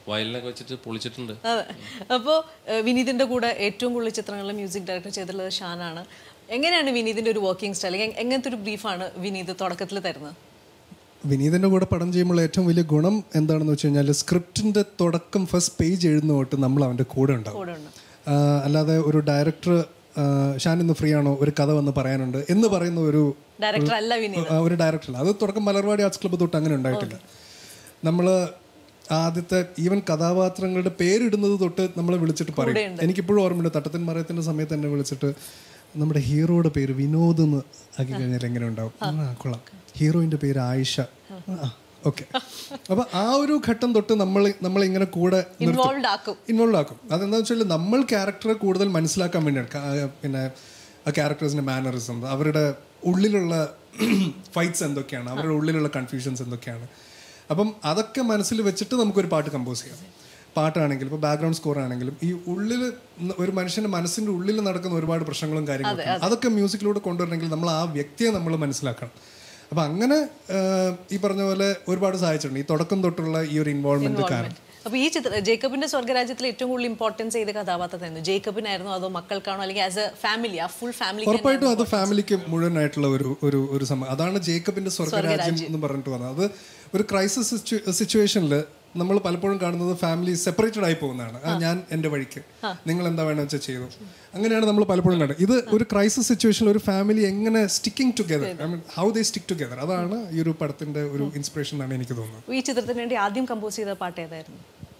വയലിനൊക്കെ വെച്ചിട്ട് പൊളിച്ചിട്ടുണ്ട് അതെ അപ്പോൾ വിനീതിന്റെ കൂടെ ഏറ്റവും കൂടുതൽ ചിത്രങ്ങളിൽ മ്യൂസിക് ഡയറക്ടർ ചെയ്തിട്ടുള്ളത് ഷാനാണ് എങ്ങനെയാണ് വിനീതിന്റെ ഒരു വർക്കിംഗ് സ്റ്റൈൽ അല്ലെങ്കിൽ എങ്ങനത്തെ ഒരു ബ്രീഫാണ് വിനീത് തുടക്കത്തിൽ തരുന്നത് വിനീതിൻ്റെ കൂടെ പടം ചെയ്യുമ്പോൾ ഏറ്റവും വലിയ ഗുണം എന്താണെന്ന് വെച്ച് കഴിഞ്ഞാൽ സ്ക്രിപ്റ്റിൻ്റെ തുടക്കം ഫസ്റ്റ് പേജ് എഴുതുന്ന തൊട്ട് നമ്മൾ അവൻ്റെ കൂടെ ഉണ്ടാവും കൂടെ ഉണ്ട് ആ, അല്ലാതെ ഒരു ഡയറക്ടർ ഷാൻ ഇന്ന് ഫ്രീ ആണോ ഒരു കഥ വന്ന് പറയാനുണ്ട് എന്ന് പറയുന്ന ഒരു ഡയറക്ടർ അല്ല വിനീത് ആ, ഒരു ഡയറക്ടർ അത് തുടക്കം മലർവാടി ആർട്സ് ക്ലബ്ബ് തൊട്ട് അങ്ങനെ ഉണ്ടായിട്ടില്ല നമ്മൾ ആദ്യത്തെ ഈവൻ കഥാപാത്രങ്ങളുടെ പേരിടുന്നത് തൊട്ട് നമ്മളെ വിളിച്ചിട്ട് പറയും എനിക്കിപ്പോഴും ഓർമ്മയുണ്ട് തട്ടത്തിൻ മറയത്തിൻ്റെ സമയത്ത് എന്നെ വിളിച്ചിട്ട് നമ്മുടെ ഹീറോയുടെ പേര് വിനോദ് എന്ന് ആക്കി കഴിഞ്ഞാൽ എങ്ങനെ ഉണ്ടാവും ആ കൊള്ളാം ഹീറോയിൻ്റെ പേര് ആയിഷ ഓക്കെ അപ്പൊ ആ ഒരു ഘട്ടം തൊട്ട് നമ്മൾ നമ്മൾ ഇങ്ങനെ കൂടെ ഇൻവോൾവ് ആക്കും ഇൻവോൾവ് ആക്കും അതെന്താ വെച്ചാൽ നമ്മൾ ക്യാരക്ടറെ കൂടുതൽ മനസ്സിലാക്കാൻ വേണ്ടിയാണ് കാ- പിന്നെ ആ ക്യാരക്ടേഴ്സിന്റെ മാനറിസം അവരുടെ ഉള്ളിലുള്ള ഫൈറ്റ്സ് എന്തൊക്കെയാണ് അവരുടെ ഉള്ളിലുള്ള കൺഫ്യൂഷൻസ് എന്തൊക്കെയാണ് അപ്പം അതൊക്കെ മനസ്സിൽ വെച്ചിട്ട് നമുക്കൊരു പാട്ട് കമ്പോസ് ചെയ്യാം പാട്ടാണെങ്കിലും ഇപ്പോൾ ബാക്ക്ഗ്രൗണ്ട് സ്കോർ ആണെങ്കിലും ഈ ഉള്ളിൽ ഒരു മനുഷ്യന്റെ മനസ്സിന്റെ ഉള്ളിൽ നടക്കുന്ന ഒരുപാട് പ്രശ്നങ്ങളും കാര്യങ്ങളും അതൊക്കെ മ്യൂസിക്കിലൂടെ കൊണ്ടുവരണമെങ്കിൽ നമ്മൾ ആ വ്യക്തിയെ നമ്മൾ മനസ്സിലാക്കണം അപ്പൊ അങ്ങനെ ആ, ഈ പറഞ്ഞ പോലെ ഒരുപാട് സഹായിച്ചിട്ടുണ്ട് ഈ തുടക്കം തൊട്ടുള്ള ഈ ഒരു ഇൻവോൾവ്മെന്റ് കാരണം അപ്പൊ ഈ ചിത്ര ജേക്കബിന്റെ സ്വർഗരാജ്യത്തിൽ ഏറ്റവും കൂടുതൽ ഇമ്പോർട്ടൻസ് ചെയ്ത കഥാപാത്രമായിരുന്നു ജേക്കബിനായിരുന്നു അതോ മക്കൾക്കാണോ അല്ലെങ്കിൽ ആസ് എ ഫാമിലി ആ ഫുൾ ഫാമിലി ഉറപ്പായിട്ടും അത് ഫാമിലിക്ക് മുഴുവനായിട്ടുള്ള ഒരു ഒരു ഒരു സംഭവം അതാണ് ജേക്കബിന്റെ സ്വർഗരാജ്യം എന്ന് പറഞ്ഞിട്ട് വന്നത് അത് ഒരു ക്രൈസിസ് സിറ്റുവേഷനിൽ നമ്മൾ പലപ്പോഴും കാണുന്നത് ഫാമിലി സെപ്പറേറ്റഡ് ആയി പോകുന്നതാണ് ആ, ഞാൻ എൻ്റെ വഴിക്ക് നിങ്ങൾ എന്താ വേണമെന്ന് വെച്ചാൽ ചെയ്തു അങ്ങനെയാണ് നമ്മൾ പലപ്പോഴും കണ്ടത് ഇത് ഒരു ക്രൈസിസ് സിറ്റുവേഷനിൽ ഒരു ഫാമിലി എങ്ങനെ sticking together I mean how they stick together അതാണ് ഈ ഒരു പടത്തിന്റെ ഒരു ഇൻസ്പിറേഷൻ എന്നാണ് എനിക്ക് തോന്നുന്നത് ഈ ചിത്രത്തിന് വേണ്ടി ആദ്യം കമ്പോസ് ചെയ്ത പാട്ട് ഏതായിരുന്നു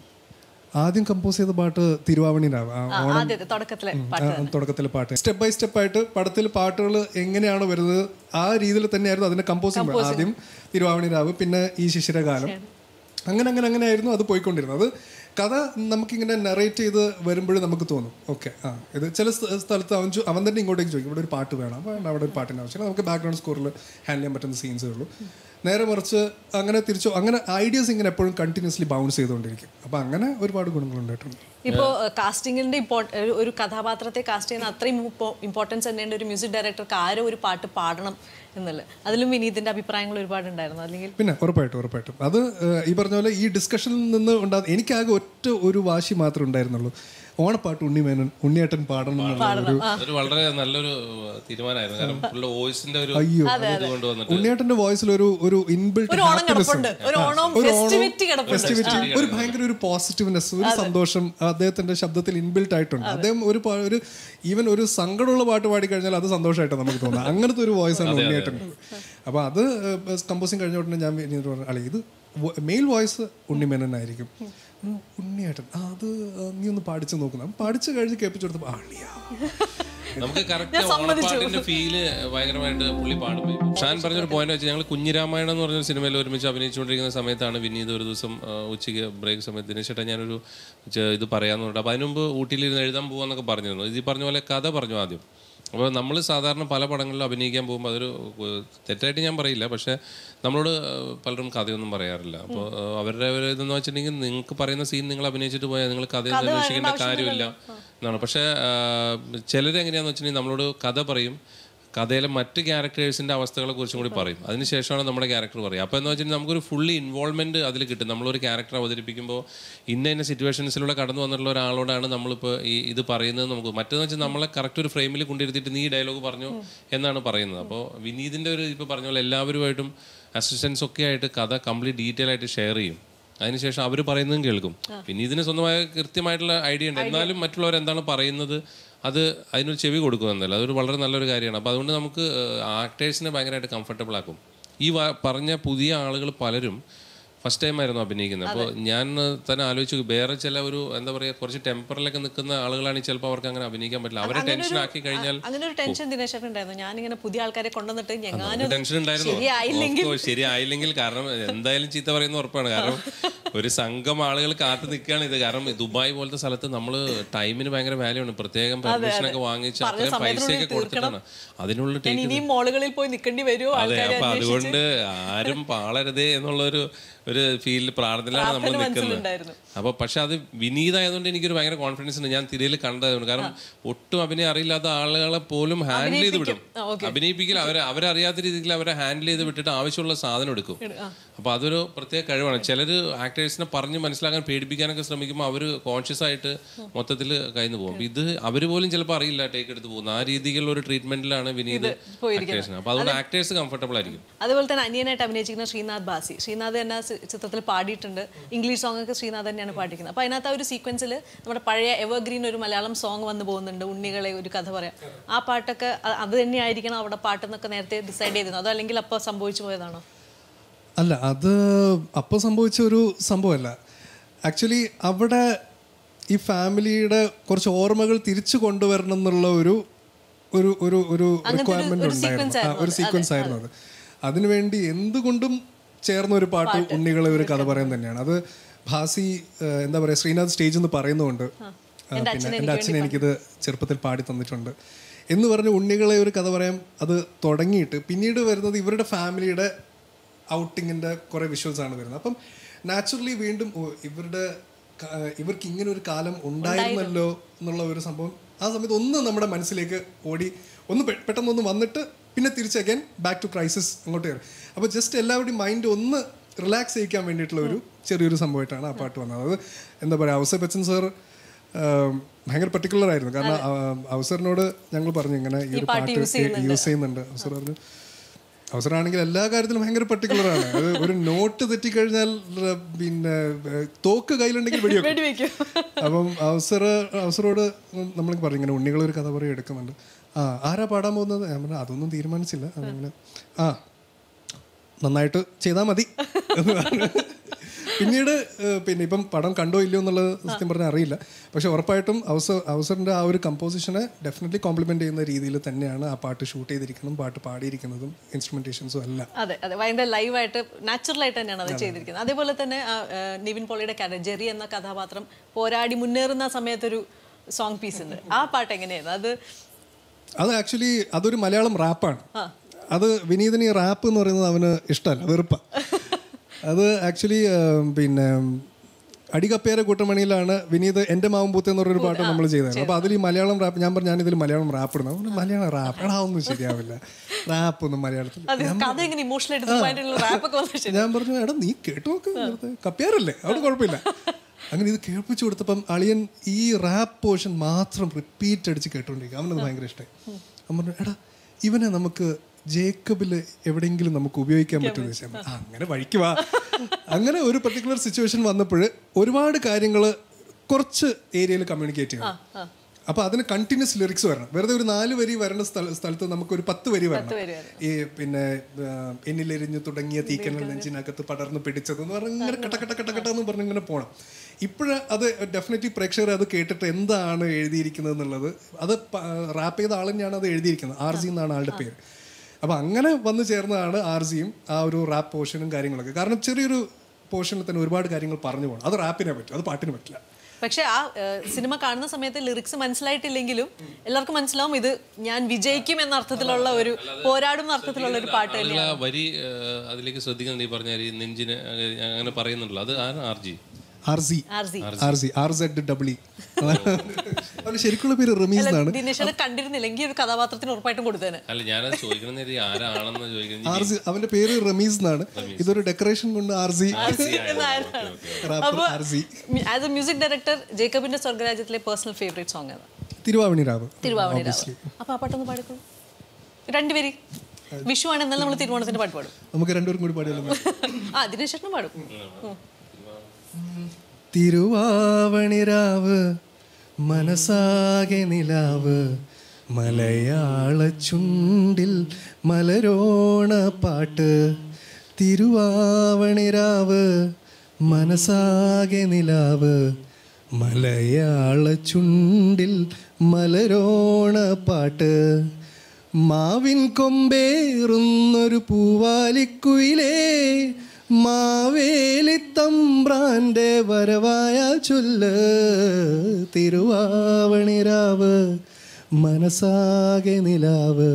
ആദ്യം കമ്പോസ് ചെയ്ത പാട്ട് തിരുവാവണി രാവ് ആ, ആ, ആദ്യത്തെ തുടക്കത്തിലെ പാട്ട് ആ, തുടക്കത്തിലെ പാട്ട് സ്റ്റെപ്പ് ബൈ സ്റ്റെപ്പ് ആയിട്ട് പടത്തിൽ പാട്ടുകൾ എങ്ങനെയാണോ വരുന്നത് ആ രീതിയിൽ തന്നെയായിരുന്നു അതിന്റെ കമ്പോസിംഗ് ആദ്യം തിരുവാവണി രാവ് പിന്നെ ഈ ശിശിരകാലം അങ്ങനെ അങ്ങനെ അങ്ങനെ ആയിരുന്നു അത് പോയിക്കൊണ്ടിരുന്നത് അത് കഥ നമുക്കിങ്ങനെ നറേറ്റ് ചെയ്ത് വരുമ്പോഴും നമുക്ക് തോന്നും ഓക്കെ ആ ഇത് ചില സ്ഥ- സ്ഥലത്ത് അവൻ ചോ- അവൻ തന്നെ ഇങ്ങോട്ടേക്ക് ചോദിക്കും ഇവിടെ ഒരു പാട്ട് വേണം അപ്പോൾ വേണ്ട, അവിടെ ഒരു പാട്ടിന് ആവശ്യമില്ല നമുക്ക് ബാക്ക്ഗ്രൗണ്ട് സ്കോറിൽ ഹാൻഡിൽ ചെയ്യാൻ പറ്റുന്ന സീൻസേ ഉള്ളൂ നേരെ മറിച്ച് അങ്ങനെ തിരിച്ചു അങ്ങനെ ഐഡിയാസ് ഇങ്ങനെ എപ്പോഴും കണ്ടിന്യൂസ്ലി ബൗൺസ് ചെയ്തുകൊണ്ടിരിക്കും അപ്പോൾ അങ്ങനെ ഒരുപാട് ഗുണങ്ങളുണ്ടായിട്ടുണ്ട് ഇപ്പോൾ കാസ്റ്റിംഗിന്റെ ഒരു കഥാപാത്രത്തെ കാസ്റ്റ് ചെയ്യുന്ന അത്രയും ഇമ്പോർട്ടൻസ് തന്നെയുണ്ട് ഒരു മ്യൂസിക് ഡയറക്ടർക്ക് ആരോ ഒരു പാട്ട് പാടണം എന്നുള്ളത് അതിലും വിനീതിന്റെ അഭിപ്രായങ്ങൾ ഒരുപാട് ഉണ്ടായിരുന്നു അല്ലെങ്കിൽ പിന്നെ ഉറപ്പായിട്ടും ഉറപ്പായിട്ടും അത് ഏഹ്, ഈ പറഞ്ഞ പോലെ ഈ ഡിസ്കഷനിൽ നിന്ന് ഉണ്ടാ എനിക്കാകെ ഒറ്റ ഒരു വാശി മാത്രമേ ഉണ്ടായിരുന്നുള്ളൂ ഓണപ്പാട്ട് ഉണ്ണിമേനൻ ഉണ്ണിയേട്ടൻ പാടണം എന്നുള്ള ഒരു അതൊരു വളരെ നല്ലൊരു തീരുമാനമായിരുന്നു കാരണം പുള്ളിയുടെ വോയിസിന്റെ ഒരു അയ്യോ ഇത് കൊണ്ടുവന്നിട്ട് ഉണ്ണിയേട്ടന്റെ വോയിസിൽ ഒരു ഒരു ഇൻബിൽറ്റ് ഒരു ഓണം കിടപ്പുണ്ട് ഒരു ഓണം ഫെസ്റ്റിവിറ്റി കിടപ്പുണ്ട് ഫെസ്റ്റിവിറ്റി ഒരു ഭയങ്കര ഒരു പോസിറ്റീവ്നെസ് ഒരു സന്തോഷം അദ്ദേഹത്തിന്റെ ശബ്ദത്തിൽ ഇൻബിൽറ്റ് ആയിട്ടുണ്ട് അദ്ദേഹം ഒരു പാ- ഒരു ഈവൻ ഒരു സങ്കടമുള്ള പാട്ട് പാടി കഴിഞ്ഞാൽ അത് സന്തോഷമായിട്ട് നമുക്ക് തോന്നാം അങ്ങനത്തെ ഒരു വോയിസ് ആണ് ഉണ്ണിയേട്ടൻ അപ്പൊ അത് കമ്പോസിങ് കഴിഞ്ഞ ഉടനെ ഞാൻ വിനീത് പറഞ്ഞു അല്ലെ ഇത് മെയിൽ വോയിസ് ഉണ്ണിമേനനായിരിക്കും ഉം, ഉണ്ണിയേട്ടൻ ആ, അത് നീ ഒന്ന് പാടിച്ചു നോക്കുന്നു പാടിച്ചു കഴിഞ്ഞ് കേൾപ്പിച്ചു കൊടുത്തപ്പോ ആളിയാ നമുക്ക് കറക്റ്റ് ഓണപ്പാട്ടിന്റെ ഫീല് ഭയങ്കരമായിട്ട് പുള്ളി പാടും ഷാൻ പറഞ്ഞൊരു പോയിന്റ് വെച്ചാൽ ഞങ്ങൾ കുഞ്ഞിരാമായണം എന്ന് പറഞ്ഞൊരു സിനിമയിൽ ഒരുമിച്ച് അഭിനയിച്ചുകൊണ്ടിരിക്കുന്ന സമയത്താണ് വിനീത് ഒരു ദിവസം ആ, ഉച്ചയ്ക്ക് ബ്രേക്ക് സമയത്ത് ദിനേശേട്ടാ ഞാനൊരു ചെ- ഇത് പറയാന്ന് പറഞ്ഞിട്ട് അപ്പോൾ അതിന് മുമ്പ് ഊട്ടിയിലിരുന്ന് എഴുതാൻ പോവാന്നൊക്കെ പറഞ്ഞിരുന്നു ഇത് ഈ പറഞ്ഞ പോലെ കഥ പറഞ്ഞു ആദ്യം അപ്പോൾ നമ്മൾ സാധാരണ പല പടങ്ങളിലും അഭിനയിക്കാൻ പോകുമ്പോൾ അതൊരു ഏഹ്, തെറ്റായിട്ട് ഞാൻ പറയില്ല പക്ഷേ നമ്മളോട് ഏഹ്, പലരും കഥയൊന്നും പറയാറില്ല അപ്പോൾ ഏഹ്, അവരുടെ ഒരു ഇതെന്ന് വെച്ചിട്ടുണ്ടെങ്കിൽ നിങ്ങൾക്ക് പറയുന്ന സീൻ നിങ്ങൾ അഭിനയിച്ചിട്ട് പോയാൽ നിങ്ങൾ കഥയൊന്നും അന്വേഷിക്കേണ്ട കാര്യമില്ല എന്നാണ് പക്ഷേ ചിലരെങ്ങനെയാന്ന് വെച്ചിട്ടുണ്ടെങ്കിൽ നമ്മളോട് കഥ പറയും കഥയിലെ മറ്റ് ക്യാരക്ടേഴ്സിന്റെ അവസ്ഥകളെ കുറിച്ചും കൂടി പറയും അതിനുശേഷമാണ് നമ്മുടെ ക്യാരക്ടർ പറയുക അപ്പോൾ എന്ന് വെച്ചിട്ടുണ്ടെങ്കിൽ നമുക്കൊരു ഫുള്ളി ഇൻവോൾവ്മെന്റ് അതിൽ കിട്ടും നമ്മളൊരു ക്യാരക്ടർ അവതരിപ്പിക്കുമ്പോൾ ഇന്ന ഇന്ന സിറ്റുവേഷൻസിലൂടെ കടന്നു വന്നിട്ടുള്ള ഒരാളോടാണ് നമ്മളിപ്പോൾ ഈ ഇത് പറയുന്നത് നമുക്ക് മറ്റേന്ന് വെച്ചാൽ നമ്മളെ കറക്റ്റ് ഒരു ഫ്രെയിമിൽ കൊണ്ടിരുത്തിയിട്ട് നീ ഡയലോഗ് പറഞ്ഞു എന്നാണ് പറയുന്നത് അപ്പോൾ വിനീതിന്റെ ഒരു ഇപ്പോൾ പറഞ്ഞ പോലെ എല്ലാവരുമായിട്ടും അസിസ്റ്റൻസ് ഒക്കെ ആയിട്ട് കഥ കംപ്ലീറ്റ് ഡീറ്റെയിൽ ആയിട്ട് ഷെയർ ചെയ്യും അതിനുശേഷം അവർ പറയുന്നതും കേൾക്കും പിന്നെ ഇതിന് സ്വന്തമായ കൃത്യമായിട്ടുള്ള ഐഡിയ ഉണ്ട് എന്നാലും മറ്റുള്ളവർ എന്താണ് പറയുന്നത് അത് അതിനൊരു ചെവി കൊടുക്കുമെന്നല്ല അതൊരു വളരെ നല്ലൊരു കാര്യമാണ് അപ്പോൾ അതുകൊണ്ട് നമുക്ക് ആക്ടേഴ്സിനെ ഭയങ്കരമായിട്ട് കംഫർട്ടബിൾ ആക്കും ഈ വ- പറഞ്ഞ പുതിയ ആളുകൾ പലരും ഫസ്റ്റ് ടൈം ആയിരുന്നു അഭിനയിക്കുന്നത് അപ്പോൾ ഞാൻ തന്നെ ആലോചിച്ചു വേറെ ചില ഒരു എന്താ പറയുക കുറച്ച് ടെമ്പറിലൊക്കെ നിൽക്കുന്ന ആളുകളാണെങ്കിൽ ചിലപ്പോൾ അവർക്ക് അങ്ങനെ അഭിനയിക്കാൻ പറ്റില്ല അവരെ ടെൻഷൻ ആക്കി കഴിഞ്ഞാൽ അങ്ങനെ ഒരു ടെൻഷൻ ദിനേശേട്ടൻ ഉണ്ടായിരുന്നു ഞാനിങ്ങനെ പുതിയ ആൾക്കാരെ കൊണ്ടുവന്നിട്ട് ഞങ്ങാനും ടെൻഷൻ ഉണ്ടായിരുന്നു ശരിയായില്ലെങ്കിൽ ഓ, ശരിയായില്ലെങ്കിൽ കാരണം എന്തായാലും ചീത്ത പറയുന്ന ഉറപ്പാണ് കാരണം ഒരു സംഘം ആളുകൾ കാത്തു നിൽക്കുകയാണ് ഇത് കാരണം ദുബായ് പോലത്തെ സ്ഥലത്ത് നമ്മൾ ടൈമിന് ഭയങ്കര വാല്യൂ ആണ് പ്രത്യേകം പെർമിഷൻ ഒക്കെ വാങ്ങിച്ച് അത്രയും പൈസയൊക്കെ കൊടുത്തിട്ടാണ് അതിനുള്ള ഞാൻ ടേക്ക് ഇനിയും മോളുകളിൽ പോയി നിൽക്കേണ്ടി വരുമോ അതെ ആൾക്കാരെ അപ്പൊ അന്വേഷിച്ച് അതുകൊണ്ട് ആരും പാളരുതേ എന്നുള്ളൊരു ഒരു ഫീലിൽ പ്രാർത്ഥനയിലാണ് നമ്മൾ പ്രാർത്ഥന നിൽക്കുന്നത് മനസ്സിലുണ്ടായിരുന്നു അപ്പോൾ പക്ഷെ അത് വിനീതായതുകൊണ്ട് എനിക്കൊരു ഭയങ്കര കോൺഫിഡൻസ് ഉണ്ട് ഞാൻ തിരയിൽ കണ്ടതുകൊണ്ട് കാരണം ഒട്ടും അഭിനയം അറിയില്ലാത്ത ആളുകളെ പോലും ഹാൻഡിൽ ചെയ്ത് വിടും അഭിനയിപ്പിക്കൽ അവരെ അവരറിയാത്ത രീതിയിൽ അവരെ ഹാൻഡിൽ ചെയ്ത് വിട്ടിട്ട് ആവശ്യമുള്ള സാധനം എടുക്കും അപ്പോൾ അതൊരു പ്രത്യേക കഴിവാണ് ചിലർ ആക്ടേഴ്സിനെ പറഞ്ഞ് മനസ്സിലാക്കാൻ പേടിപ്പിക്കാനൊക്കെ ശ്രമിക്കുമ്പോൾ അവർ കോൺഷ്യസ് ആയിട്ട് മൊത്തത്തിൽ കഴിഞ്ഞു പോകും അപ്പൊ ഇത് അവർ പോലും ചിലപ്പോൾ അറിയില്ല ടേക്ക് എടുത്ത് പോകുന്ന ആ രീതിയിലുള്ള ഒരു ട്രീറ്റ്മെന്റിലാണ് വിനീത് ആക്ടേഴ്സിന് അപ്പോൾ അതുകൊണ്ട് ആക്ടേഴ്സ് കംഫർട്ടബിൾ ആയിരിക്കും അതുപോലെ തന്നെ അനിയനായിട്ട് അഭിനയിച്ചിരിക്കുന്ന ശ്രീനാഥ് ബാസി ശ്രീനാഥ് തന്നെ ആ സി- ചിത്രത്തിൽ പാടിയിട്ടുണ്ട് ഇംഗ്ലീഷ് സോങ് ഒക്കെ ശ്രീനാഥ് തന്നെയാണ് പാടിയിരിക്കുന്നത് അപ്പോൾ അതിനകത്ത് ആ ഒരു സീക്വൻസിൽ നമ്മുടെ പഴയ എവർഗ്രീൻ ഒരു മലയാളം സോങ് വന്നു പോകുന്നുണ്ട് ഉണ്ണികളെ ഒരു കഥ പറയാം ആ പാട്ടൊക്കെ അ- അത് തന്നെയായിരിക്കണം അവിടെ പാട്ടെന്നൊക്കെ നേരത്തെ ഡിസൈഡ് ചെയ്തിരുന്നു അതോ അല്ലെങ്കിൽ അപ്പോൾ സംഭവിച്ചു പോയതാണോ അല്ല അത് അപ്പോൾ സംഭവിച്ച ഒരു സംഭവമല്ല ആക്ച്വലി അവിടെ ഈ ഫാമിലിയുടെ കുറച്ച് ഓർമ്മകൾ തിരിച്ചു കൊണ്ടുവരണം എന്നുള്ള ഒരു ഒരു ഒരു ഒരു റിക്വയർമെന്റ് ഉണ്ടായിരുന്നു ആ, ഒരു സീക്വൻസ് ആയിരുന്നു അത് അതിനുവേണ്ടി എന്തുകൊണ്ടും ചേർന്ന ഒരു പാട്ട് ഉണ്ണികളെ ഒരു കഥ പറയാൻ തന്നെയാണ് അത് ഭാസി ഏഹ്, എന്താ പറയുക ശ്രീനാഥ് സ്റ്റേജ് എന്ന് പറയുന്നുണ്ട് ആ, പിന്നെ എൻ്റെ അച്ഛൻ എനിക്കിത് ചെറുപ്പത്തിൽ പാടി തന്നിട്ടുണ്ട് എന്ന് പറഞ്ഞ് ഉണ്ണികളെ ഒരു കഥ പറയാൻ അത് തുടങ്ങിയിട്ട് പിന്നീട് വരുന്നത് ഇവരുടെ ഫാമിലിയുടെ ഔട്ടിങ്ങിൻ്റെ കുറേ വിഷ്വൽസ് ആണ് വരുന്നത് അപ്പം നാച്ചുറലി വീണ്ടും ഓ, ഇവരുടെ ക- ഇവർക്ക് ഇങ്ങനെ ഒരു കാലം ഉണ്ടായിരുന്നല്ലോ എന്നുള്ള ഒരു സംഭവം ആ സമയത്ത് ഒന്ന് നമ്മുടെ മനസ്സിലേക്ക് ഓടി ഒന്ന് പെ- പെട്ടെന്ന് ഒന്ന് വന്നിട്ട് പിന്നെ തിരിച്ച് അഗൈൻ ബാക്ക് ടു ക്രൈസിസ് അങ്ങോട്ട് കയറി അപ്പോൾ ജസ്റ്റ് എല്ലാവരുടെയും മൈൻഡ് ഒന്ന് റിലാക്സ് ചെയ്യിക്കാൻ വേണ്ടിയിട്ടുള്ള ഒരു ചെറിയൊരു സംഭവമായിട്ടാണ് ആ പാട്ട് വന്നത് അത് എന്താ പറയുക ഔസഫ് ബച്ചൻ സാർ ഭയങ്കര പർട്ടിക്കുലർ ആയിരുന്നു കാരണം അവസറിനോട് ഞങ്ങൾ പറഞ്ഞു ഇങ്ങനെ ഈ ഒരു പാട്ട് യൂസ് ചെയ്യുന്നുണ്ട് അവസർ പറഞ്ഞു അവസരമാണെങ്കിൽ എല്ലാ കാര്യത്തിലും ഭയങ്കര പർട്ടിക്കുലർ ആണ് അത് ഒരു നോട്ട് തെറ്റിക്കഴിഞ്ഞാൽ ര- പിന്നെ ഏഹ്, തോക്ക് കയ്യിലുണ്ടെങ്കിൽ വെടിവെക്കും വെടിവെക്കും അപ്പം അവസര അവസരോട് നമ്മൾ പറഞ്ഞു ഇങ്ങനെ ഉണ്ണികൾ ഒരു കഥ പറയും എടുക്കുന്നുണ്ട് ആ ആരാ പാടാൻ പോകുന്നത് ഞാൻ പറഞ്ഞു അതൊന്നും തീരുമാനിച്ചില്ല അതിങ്ങനെ ആ നന്നായിട്ട് ചെയ്താൽ മതി എന്ന് പറഞ്ഞു പിന്നീട് ഏഹ്, പിന്നെ ഇപ്പം പടം കണ്ടോ ഇല്ലയോ എന്നുള്ളത് സത്യം പറഞ്ഞാൽ അറിയില്ല പക്ഷെ ഉറപ്പായിട്ടും അവസർ അവസറിൻ്റെ ആ ഒരു കമ്പോസിഷനെ ഡെഫിനറ്റ്ലി കോംപ്ലിമെന്റ് ചെയ്യുന്ന രീതിയിൽ തന്നെയാണ് ആ പാട്ട് ഷൂട്ട് ചെയ്തിരിക്കുന്നതും പാട്ട് പാടിയിരിക്കുന്നതും ഇൻസ്ട്രുമെന്റേഷൻസും എല്ലാം അതെ അതെ ഭയങ്കര ലൈവായിട്ട് നാച്ചുറലായിട്ട് തന്നെയാണ് അത് ചെയ്തിരിക്കുന്നത് അതേപോലെ തന്നെ ആ, ആ, നിവിൻ പോളിയുടെ ക്യാരക്ടർ ജെറി എന്ന കഥാപാത്രം പോരാടി മുന്നേറുന്ന സമയത്തൊരു സോങ് പീസ് ഉണ്ട് ആ പാട്ട് എങ്ങനെയായിരുന്നു അത് അത് ആക്ച്വലി അതൊരു മലയാളം റാപ്പാണ് അത് വിനീതിന് ഈ റാപ്പ് എന്ന് പറയുന്നത് അവന് ഇഷ്ടമല്ല വെറുപ്പ അത് ആക്ച്വലി പിന്നെ അടികപ്പേര കൂട്ടമണിയിലാണ് വിനീത് എൻ്റെ മാവും പൂത്ത എന്ന് പറഞ്ഞൊരു പാട്ട് നമ്മൾ ചെയ്തത് അപ്പോൾ അതിൽ ഈ മലയാളം റാപ്പ് ഞാൻ പറഞ്ഞു ഞാനിതിൽ മലയാളം റാപ്പ് ഇടുന്നു അവന് മലയാളം റാപ്പ് എടാ ഒന്നും ശരിയാവില്ല റാപ്പ് ഒന്നും മലയാളത്തിൽ അത് കഥ എങ്ങനെ ഇമോഷണൽ ആയിട്ട് റാപ്പൊക്കെ വന്നു ശരി ഞാൻ പറഞ്ഞു എടാ നീ കേട്ടു നോക്ക് വെറുതെ. കപ്പ്യാറല്ലേ അവിടെ കുഴപ്പമില്ല അങ്ങനെ ഇത് കേൾപ്പിച്ചു കൊടുത്തപ്പം അളിയൻ ഈ റാപ്പ് പോർഷൻ മാത്രം റിപ്പീറ്റ് അടിച്ച് കേട്ടോണ്ടിരിക്കും അവനത് ഭയങ്കര ഇഷ്ടമായി അവൻ പറഞ്ഞു എടാ ഇവനെ നമുക്ക് ജേക്കബില് എവിടെയെങ്കിലും നമുക്ക് ഉപയോഗിക്കാൻ പറ്റുമെന്ന് വെച്ചാൽ അങ്ങനെ വഴിക്ക് വാ അങ്ങനെ ഒരു പെർട്ടിക്കുലർ സിറ്റുവേഷൻ വന്നപ്പോൾ ഒരുപാട് കാര്യങ്ങൾ കുറച്ച് ഏരിയയിൽ കമ്മ്യൂണിക്കേറ്റ് ചെയ്യണം അപ്പൊ അതിന് കണ്ടിന്യൂസ് ലിറിക്സ് വരണം വെറുതെ ഒരു നാല് വരി വരേണ്ട സ്ഥല- സ്ഥലത്ത് നമുക്ക് ഒരു പത്ത് വരി വരണം ഈ പിന്നെ ആ, എന്നിലെരിഞ്ഞു തുടങ്ങിയ തീക്കനൽ നെഞ്ചിനകത്ത് പടർന്ന് പിടിച്ചത് എന്ന് പറഞ്ഞ് ഇങ്ങനെ കട്ട കട്ട കട്ട കട്ട എന്ന് പറഞ്ഞ് ഇങ്ങനെ പോകണം ഇപ്പോഴ് അത് ഡെഫിനറ്റ്ലി പ്രേക്ഷകർ അത് കേട്ടിട്ട് എന്താണ് എഴുതിയിരിക്കുന്നത് എന്നുള്ളത് അത് റാപ്പ് ചെയ്ത ആൾ തന്നെയാണ് അത് എഴുതിയിരിക്കുന്നത് ആർ ജി എന്നാണ് ആളുടെ പേര് അപ്പൊ അങ്ങനെ വന്നു ചേർന്നതാണ് ആർ ജിയും ആ ഒരു റാപ്പ് പോർഷനും കാര്യങ്ങളൊക്കെ കാരണം ചെറിയൊരു പോർഷനിൽ തന്നെ ഒരുപാട് കാര്യങ്ങൾ പറഞ്ഞു പോകണം അത് റാപ്പിനെ പറ്റും അത് പാട്ടിന് പറ്റില്ല പക്ഷെ ആ സിനിമ കാണുന്ന സമയത്ത് ലിറിക്സ് മനസ്സിലായിട്ടില്ലെങ്കിലും എല്ലാവർക്കും മനസ്സിലാവും ഇത് ഞാൻ വിജയിക്കും എന്ന അർത്ഥത്തിലുള്ള ഒരു പോരാടും എന്ന അർത്ഥത്തിലുള്ള ഒരു പാട്ട് ആളുകൾ ആ വരി ഏഹ്, അതിലേക്ക് ശ്രദ്ധിക്കുന്നുണ്ട് ഈ പറഞ്ഞ ഈ നെഞ്ചിന് അങ്ങനെ- അങ്ങനെ പറയുന്നുണ്ടല്ലോ അത് ആണ് R G R C R C R C R Z double E അവന്റെ ശരിക്കുള്ള പേര് റമീസ് എന്നാണ് ദിനേശ് അത് കണ്ടിരുന്നില്ലെങ്കിൽ ഒരു കഥാപാത്രത്തിന് ഉറപ്പായിട്ടും കൊടുത്തേനെ അല്ല ഞാനത് ചോദിക്കണം നേരി ആരാണെന്ന് ചോദിക്കുന്നത് ആർ സി അവന്റെ പേര് റമീസ് എന്നാണ് ഇതൊരു ഡെക്കറേഷൻ കൊണ്ട് R C rapper R C as a music director ജേക്കബിന്റെ സ്വർഗരാജ്യത്തിലെ പേഴ്സണൽ ഫേവറേറ്റ് സോങ് ആണ് തിരുവാവണി രാവ് തിരുവാവണി രാവ് അപ്പൊ ആ പാട്ടൊന്ന് പാടിക്കോളൂ രണ്ടുപേര് വിഷു ആണ് എന്നാലും നമ്മൾ തിരുവോണത്തിന്റെ പാട്ട് പാടും നമുക്ക് രണ്ടുപേരും കൂടി പാടിയല്ലോ ആ ദിനേശ് ചേട്ടനും പാടും ഉം. തിരുവാവണിരാവ് മനസാകെ നിലാവ് മലയാള ചുണ്ടിൽ മലരോണ പാട്ട് തിരുവാവണിരാവ് മനസാകെ നിലാവ് മലയാള ചുണ്ടിൽ മലരോണ പാട്ട് മാവിൻ കൊമ്പേറുന്നൊരു പൂവാലിക്കുയിലേ മാവേലിത്തമ്പ്രാന്റെ വരവായ ചൊല്ല് തിരുവാവണിരാവ് മനസാകെ നിലാവ്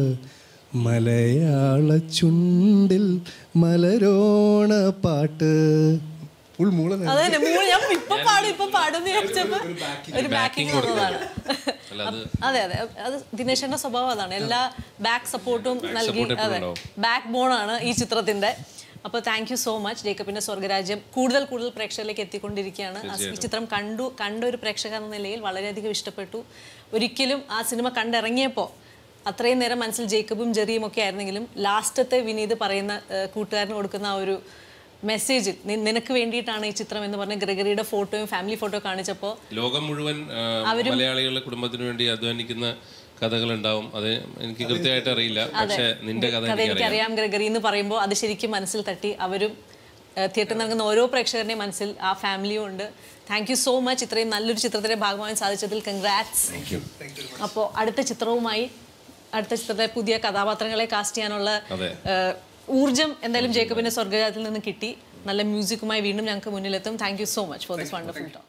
മലയാള ചുണ്ടിൽ മലരോണ പാട്ട് ഫുൾ മൂള അത് തന്നെ മൂന്ന് ഞാൻ ഇപ്പൊ പാടും ഇപ്പൊ പാടുന്ന ചോദിച്ചപ്പോ ഒരു ബാക്കിംഗ് തന്നതാണ് അല്ല അത് അതെ അതെ അത് ദിനേശന്റെ സ്വഭാവം അതാണ് എല്ലാ ബാക്ക് സപ്പോർട്ടും നൽകി support എപ്പോഴും അതെ ഉണ്ടാവും. ബാക്ക് ബോൺ ആണ് ഈ ചിത്രത്തിന്റെ അപ്പോൾ thank you so much Jacobinte Swargarajyam കൂടുതൽ കൂടുതൽ പ്രേക്ഷകരിലേക്ക് എത്തിക്കൊണ്ടിരിക്കുകയാണ് ആ ഈ ചിത്രം കണ്ടു കണ്ട ഒരു പ്രേക്ഷക എന്ന നിലയിൽ വളരെയധികം ഇഷ്ടപ്പെട്ടു ഒരിക്കലും ആ സിനിമ കണ്ടിറങ്ങിയപ്പോൾ അത്രയും നേരം മനസ്സിൽ ജേക്കബും ജെറിയും ഒക്കെ ആയിരുന്നെങ്കിലും ലാസ്റ്റത്തെ വിനീത് പറയുന്ന ഏഹ്, കൂട്ടുകാരന് കൊടുക്കുന്ന ആ ഒരു മെസ്സേജിൽ നി- നിനക്ക് വേണ്ടിയിട്ടാണ് ഈ ചിത്രം എന്ന് പറഞ്ഞ് ഗ്രഗറിയുടെ ഫോട്ടോയും ഫാമിലി ഫോട്ടോ കാണിച്ചപ്പോൾ ലോകം മുഴുവൻ ആ, മലയാളികളുടെ കുടുംബത്തിന് വേണ്ടി അധ്വാനിക്കുന്ന കഥകൾ ഉണ്ടാവും അത് എനിക്ക് കൃത്യമായിട്ട് അറിയില്ല പക്ഷെ നിന്റെ കഥ കഥ എനിക്കറിയാം എനിക്കറിയാം ഗ്രഗറി എന്ന് പറയുമ്പോൾ അത് ശരിക്കും മനസ്സിൽ തട്ടി അവരും തിയേറ്ററിൽ നൽകുന്ന ഓരോ പ്രേക്ഷകരുടെയും മനസ്സിൽ ആ ഫാമിലിയും ഉണ്ട് താങ്ക് യു സോ മച്ച് ഇത്രയും നല്ലൊരു ചിത്രത്തിന്റെ ഭാഗമാകാൻ സാധിച്ചതിൽ കൺഗ്രാറ്റ്സ് അപ്പോൾ അടുത്ത ചിത്രവുമായി അടുത്ത ചിത്രത്തിലെ പുതിയ കഥാപാത്രങ്ങളെ കാസ്റ്റ് ചെയ്യാനുള്ള അതെ. ഏഹ്, ഊർജം എന്തായാലും ജേക്കബിന്റെ സ്വർഗജാതത്തിൽ നിന്ന് കിട്ടി നല്ല മ്യൂസിക്കുമായി വീണ്ടും ഞങ്ങൾക്ക് മുന്നിലെത്തും thank you so much for this wonderful talk